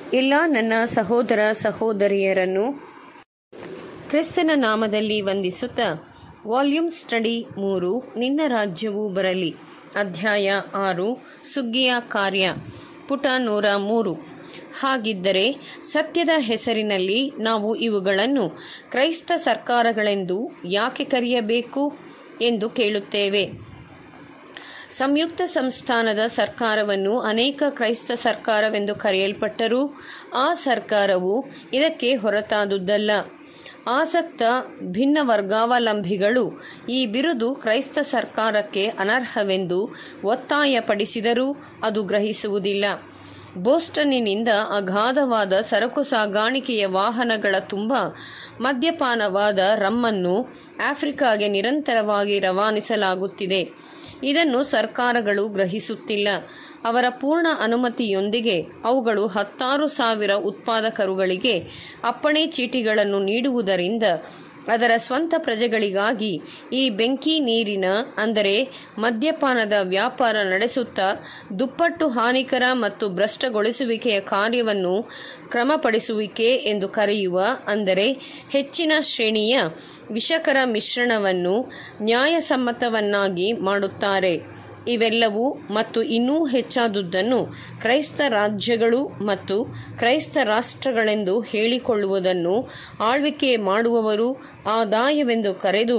ಎಲ್ಲ ನನ್ನ ಸಹೋದರ ಸಹೋದರಿಯರನ್ನು ಕ್ರಿಸ್ತನ ನಾಮದಲ್ಲಿ ವಂದಿಸುತ್ತಾ ವಾಲ್ಯೂಮ್ ಸ್ಟಡಿ ಮೂರು ನಿನ್ನ ರಾಜ್ಯವು ಬರಲಿ ಅಧ್ಯಾಯ ಆರು ಸುಗ್ಗಿಯ ಕಾರ್ಯ ಪುಟ ನೂರ ಮೂರು ಹಾಗಿದ್ದರೆ ಸತ್ಯದ ಹೆಸರಿನಲ್ಲಿ ನಾವು ಇವುಗಳನ್ನು ಕ್ರೈಸ್ತ ಸರ್ಕಾರಗಳೆಂದು ಯಾಕೆ ಕರೆಯಬೇಕು ಎಂದು ಕೇಳುತ್ತೇವೆ ಸಂಯುಕ್ತ ಸಂಸ್ಥಾನದ ಸರ್ಕಾರವನ್ನು ಅನೇಕ ಕ್ರೈಸ್ತ ಸರ್ಕಾರವೆಂದು ಕರೆಯಲ್ಪಟ್ಟರೂ ಆ ಸರ್ಕಾರವು ಇದಕ್ಕೆ ಹೊರತಾದುದಲ್ಲ ಆಸಕ್ತ ಭಿನ್ನ ವರ್ಗಾವಲಂಬಿಗಳು ಈ ಬಿರುದು ಕ್ರೈಸ್ತ ಸರ್ಕಾರಕ್ಕೆ ಅನರ್ಹವೆಂದು ಒತ್ತಾಯಪಡಿಸಿದರೂ ಅದು ಗ್ರಹಿಸುವುದಿಲ್ಲ ಬೋಸ್ಟನ್ನಿನಿಂದ ಅಗಾಧವಾದ ಸರಕು ಸಾಗಾಣಿಕೆಯ ವಾಹನಗಳ ತುಂಬ ಮದ್ಯಪಾನವಾದ ರಮ್ಮನ್ನು ಆಫ್ರಿಕಾಗೆ ನಿರಂತರವಾಗಿ ರವಾನಿಸಲಾಗುತ್ತಿದೆ ಇದನ್ನು ಸರ್ಕಾರಗಳು ಗ್ರಹಿಸುತ್ತಿಲ್ಲ ಅವರ ಪೂರ್ಣ ಅನುಮತಿಯೊಂದಿಗೆ ಅವುಗಳು ಹತ್ತಾರು ಸಾವಿರ ಉತ್ಪಾದಕರುಗಳಿಗೆ ಅಪ್ಪಣೆ ಚೀಟಿಗಳನ್ನು ನೀಡುವುದರಿಂದ ಅದರ ಸ್ವಂತ ಪ್ರಜೆಗಳಿಗಾಗಿ ಈ ಬೆಂಕಿ ನೀರಿನ ಅಂದರೆ ಮದ್ಯಪಾನದ ವ್ಯಾಪಾರ ನಡೆಸುತ್ತಾ ದುಪ್ಪಟ್ಟು ಹಾನಿಕರ ಮತ್ತು ಭ್ರಷ್ಟಗೊಳಿಸುವಿಕೆಯ ಕಾರ್ಯವನ್ನು ಕ್ರಮಪಡಿಸುವಿಕೆ ಎಂದು ಕರೆಯುವ ಅಂದರೆ ಹೆಚ್ಚಿನ ಶ್ರೇಣಿಯ ವಿಷಕರ ಮಿಶ್ರಣವನ್ನು ನ್ಯಾಯಸಮ್ಮತವನ್ನಾಗಿ ಮಾಡುತ್ತಾರೆ ಇವೆಲ್ಲವೂ ಮತ್ತು ಇನ್ನೂ ಹೆಚ್ಚಾದುದನ್ನು ಕ್ರೈಸ್ತ ರಾಜ್ಯಗಳು ಮತ್ತು ಕ್ರೈಸ್ತ ರಾಷ್ಟ್ರಗಳೆಂದು ಹೇಳಿಕೊಳ್ಳುವುದನ್ನು ಆಳ್ವಿಕೆ ಮಾಡುವವರು ಆದಾಯವೆಂದು ಕರೆದು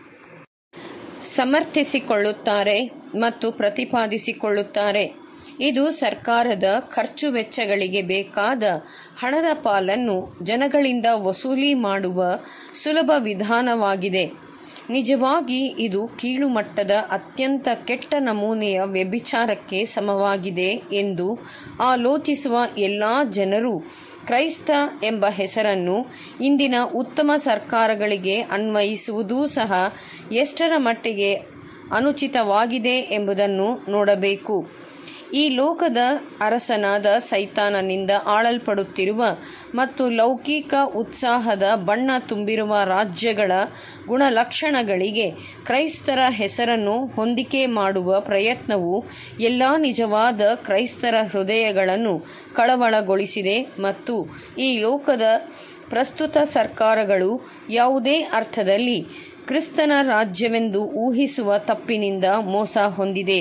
ಸಮರ್ಥಿಸಿಕೊಳ್ಳುತ್ತಾರೆ ಮತ್ತು ಪ್ರತಿಪಾದಿಸಿಕೊಳ್ಳುತ್ತಾರೆ ಇದು ಸರ್ಕಾರದ ಖರ್ಚು ವೆಚ್ಚಗಳಿಗೆ ಬೇಕಾದ ಹಣದ ಪಾಲನ್ನು ಜನಗಳಿಂದ ವಸೂಲಿ ಮಾಡುವ ಸುಲಭ ವಿಧಾನವಾಗಿದೆ ನಿಜವಾಗಿ ಇದು ಕೀಳುಮಟ್ಟದ ಅತ್ಯಂತ ಕೆಟ್ಟ ನಮೂನೆಯ ವ್ಯಭಿಚಾರಕ್ಕೆ ಸಮವಾಗಿದೆ ಎಂದು ಆಲೋಚಿಸುವ ಎಲ್ಲ ಜನರು ಕ್ರೈಸ್ತ ಎಂಬ ಹೆಸರನ್ನು ಇಂದಿನ ಉತ್ತಮ ಸರ್ಕಾರಗಳಿಗೆ ಅನ್ವಯಿಸುವುದೂ ಸಹ ಎಷ್ಟರ ಮಟ್ಟಿಗೆ ಅನುಚಿತವಾಗಿದೆ ಎಂಬುದನ್ನು ನೋಡಬೇಕು ಈ ಲೋಕದ ಅರಸನಾದ ಸೈತಾನನಿಂದ ಆಳಲ್ಪಡುತ್ತಿರುವ ಮತ್ತು ಲೌಕಿಕ ಉತ್ಸಾಹದ ಬಣ್ಣ ತುಂಬಿರುವ ರಾಜ್ಯಗಳ ಗುಣಲಕ್ಷಣಗಳಿಗೆ ಕ್ರೈಸ್ತರ ಹೆಸರನ್ನು ಹೊಂದಿಕೆ ಮಾಡುವ ಪ್ರಯತ್ನವು ಎಲ್ಲ ನಿಜವಾದ ಕ್ರೈಸ್ತರ ಹೃದಯಗಳನ್ನು ಕಳವಳಗೊಳಿಸಿದೆ ಮತ್ತು ಈ ಲೋಕದ ಪ್ರಸ್ತುತ ಸರ್ಕಾರಗಳು ಯಾವುದೇ ಅರ್ಥದಲ್ಲಿ ಕ್ರಿಸ್ತನ ರಾಜ್ಯವೆಂದು ಊಹಿಸುವ ತಪ್ಪಿನಿಂದ ಮೋಸ ಹೊಂದಿದೆ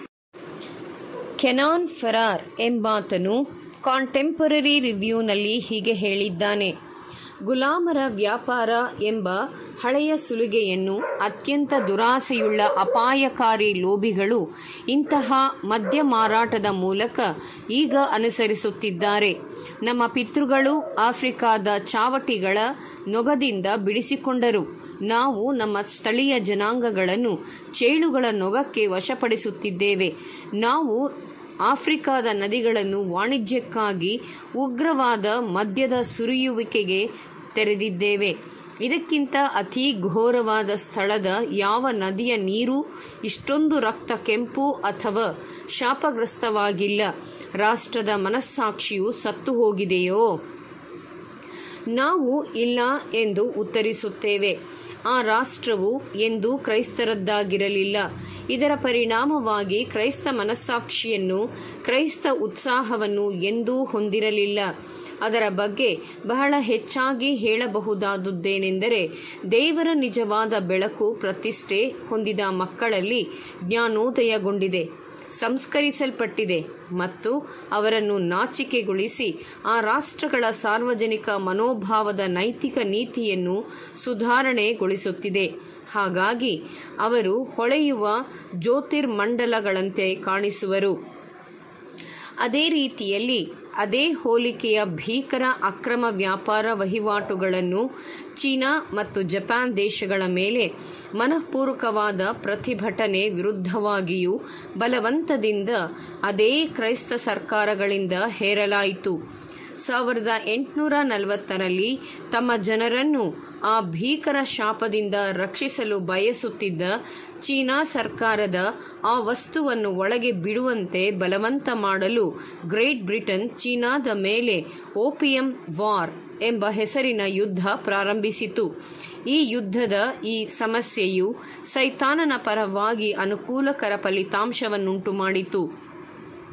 ಕೆನಾನ್ ಫೆರಾರ್ ಎಂಬಾತನು ಕಾಂಟೆಂಪರರಿ ರಿವ್ಯೂನಲ್ಲಿ ಹೀಗೆ ಹೇಳಿದ್ದಾನೆ ಗುಲಾಮರ ವ್ಯಾಪಾರ ಎಂಬ ಹಳೆಯ ಸುಲಿಗೆಯನ್ನು ಅತ್ಯಂತ ದುರಾಸೆಯುಳ್ಳ ಅಪಾಯಕಾರಿ ಲೋಭಿಗಳು ಇಂತಹ ಮದ್ಯ ಮಾರಾಟದ ಮೂಲಕ ಈಗ ಅನುಸರಿಸುತ್ತಿದ್ದಾರೆ ನಮ್ಮ ಪಿತೃಗಳು ಆಫ್ರಿಕಾದ ಚಾವಟಿಗಳ ನೊಗದಿಂದ ಬಿಡಿಸಿಕೊಂಡರು ನಾವು ನಮ್ಮ ಸ್ಥಳೀಯ ಜನಾಂಗಗಳನ್ನು ಚೇಳುಗಳ ನೊಗಕ್ಕೆ ವಶಪಡಿಸುತ್ತಿದ್ದೇವೆ ನಾವು ಆಫ್ರಿಕಾದ ನದಿಗಳನ್ನು ವಾಣಿಜ್ಯಕ್ಕಾಗಿ ಉಗ್ರವಾದ ಮದ್ಯದ ಸುರಿಯುವಿಕೆಗೆ ತೆರೆದಿದ್ದೇವೆ ಇದಕ್ಕಿಂತ ಅತಿ ಘೋರವಾದ ಸ್ಥಳದ ಯಾವ ನದಿಯ ನೀರು ಇಷ್ಟೊಂದು ರಕ್ತ ಕೆಂಪು ಅಥವಾ ಶಾಪಗ್ರಸ್ತವಾಗಿಲ್ಲ ರಾಷ್ಟ್ರದ ಮನಸ್ಸಾಕ್ಷಿಯು ಸತ್ತು ಹೋಗಿದೆಯೋ ನಾವು ಇಲ್ಲ ಎಂದು ಉತ್ತರಿಸುತ್ತೇವೆ ಆ ರಾಷ್ಟ್ರವು ಎಂದೂ ಕ್ರೈಸ್ತರದ್ದಾಗಿರಲಿಲ್ಲ ಇದರ ಪರಿಣಾಮವಾಗಿ ಕ್ರೈಸ್ತ ಮನಸ್ಸಾಕ್ಷಿಯನ್ನು ಕ್ರೈಸ್ತ ಉತ್ಸಾಹವನ್ನು ಎಂದೂ ಹೊಂದಿರಲಿಲ್ಲ ಅದರ ಬಗ್ಗೆ ಬಹಳ ಹೆಚ್ಚಾಗಿ ಹೇಳಬಹುದಾದುದೇನೆಂದರೆ ದೇವರ ನಿಜವಾದ ಬೆಳಕು ಪ್ರತಿಷ್ಠೆ ಹೊಂದಿದ ಮಕ್ಕಳಲ್ಲಿ ಜ್ಞಾನೋದಯಗೊಂಡಿದೆ ಸಂಸ್ಕರಿಸಲ್ಪಟ್ಟಿದೆ ಮತ್ತು ಅವರನ್ನು ನಾಚಿಕೆಗೊಳಿಸಿ ಆ ರಾಷ್ಟ್ರಗಳ ಸಾರ್ವಜನಿಕ ಮನೋಭಾವದ ನೈತಿಕ ನೀತಿಯನ್ನು ಸುಧಾರಣೆಗೊಳಿಸುತ್ತಿದೆ ಹಾಗಾಗಿ ಅವರು ಹೊಳೆಯುವ ಜ್ಯೋತಿರ್ಮಂಡಲಗಳಂತೆ ಕಾಣಿಸುವರು ಅದೇ ರೀತಿಯಲ್ಲಿ ಅದೇ ಹೋಲಿಕೆಯ ಭೀಕರ ಅಕ್ರಮ ವ್ಯಾಪಾರ ವಹಿವಾಟುಗಳನ್ನು ಚೀನಾ ಮತ್ತು ಜಪಾನ್ ದೇಶಗಳ ಮೇಲೆ ಮನಃಪೂರ್ವಕವಾದ ಪ್ರತಿಭಟನೆ ವಿರುದ್ಧವಾಗಿಯೂ ಬಲವಂತದಿಂದ ಅದೇ ಕ್ರೈಸ್ತ ಸರ್ಕಾರಗಳಿಂದ ಹೇರಲಾಯಿತು ಸಾವಿರದ ಎಂಟುನೂರ ನಲವತ್ತರಲ್ಲಿ ತಮ್ಮ ಜನರನ್ನು ಆ ಭೀಕರ ಶಾಪದಿಂದ ರಕ್ಷಿಸಲು ಬಯಸುತ್ತಿದ್ದ ಚೀನಾ ಸರ್ಕಾರದ ಆ ವಸ್ತುವನ್ನು ಒಳಗೆ ಬಿಡುವಂತೆ ಬಲವಂತ ಮಾಡಲು ಗ್ರೇಟ್ ಬ್ರಿಟನ್ ಚೀನಾದ ಮೇಲೆ ಓಪಿಯಂ ವಾರ್ ಎಂಬ ಹೆಸರಿನ ಯುದ್ಧ ಪ್ರಾರಂಭಿಸಿತು ಈ ಯುದ್ಧದ ಈ ಸಮಸ್ಯೆಯು ಸೈತಾನನ ಪರವಾಗಿ ಅನುಕೂಲಕರ ಫಲಿತಾಂಶವನ್ನುಂಟು ಮಾಡಿತು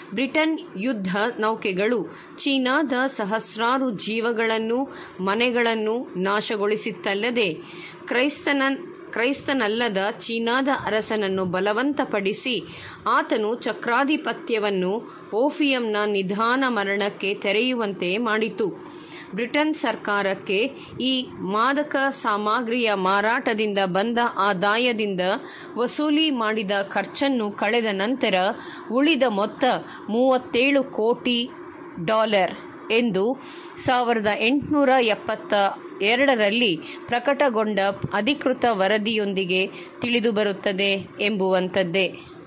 ಬ್ರಿಟನ್ ಯುದ್ಧ ನೌಕೆಗಳು ಚೀನಾದ ಸಹಸ್ರಾರು ಜೀವಗಳನ್ನು ಮನೆಗಳನ್ನು ನಾಶಗೊಳಿಸಿತ್ತಲ್ಲದೆ ಕ್ರೈಸ್ತನ ಕ್ರೈಸ್ತನಲ್ಲದ ಚೀನಾದ ಅರಸನನ್ನು ಬಲವಂತಪಡಿಸಿ ಆತನು ಚಕ್ರಾಧಿಪತ್ಯವನ್ನು ಓಫಿಯಂನ ನಿಧಾನ ಮರಣಕ್ಕೆ ತೆರೆಯುವಂತೆ ಮಾಡಿತು ಬ್ರಿಟನ್ ಸರ್ಕಾರಕ್ಕೆ ಈ ಮಾದಕ ಸಾಮಗ್ರಿಯ ಮಾರಾಟದಿಂದ ಬಂದ ಆದಾಯದಿಂದ ವಸೂಲಿ ಮಾಡಿದ ಖರ್ಚನ್ನು ಕಳೆದ ನಂತರ ಉಳಿದ ಮೊತ್ತ ಮೂವತ್ತೇಳು ಕೋಟಿ ಡಾಲರ್ ಎಂದು ಸಾವಿರದ ಎಂಟುನೂರ ಎಪ್ಪತ್ತ ಎರಡರಲ್ಲಿ ಪ್ರಕಟಗೊಂಡ ಅಧಿಕೃತ ವರದಿಯೊಂದಿಗೆ ತಿಳಿದುಬರುತ್ತದೆ ಎಂಬುವಂಥದ್ದೇ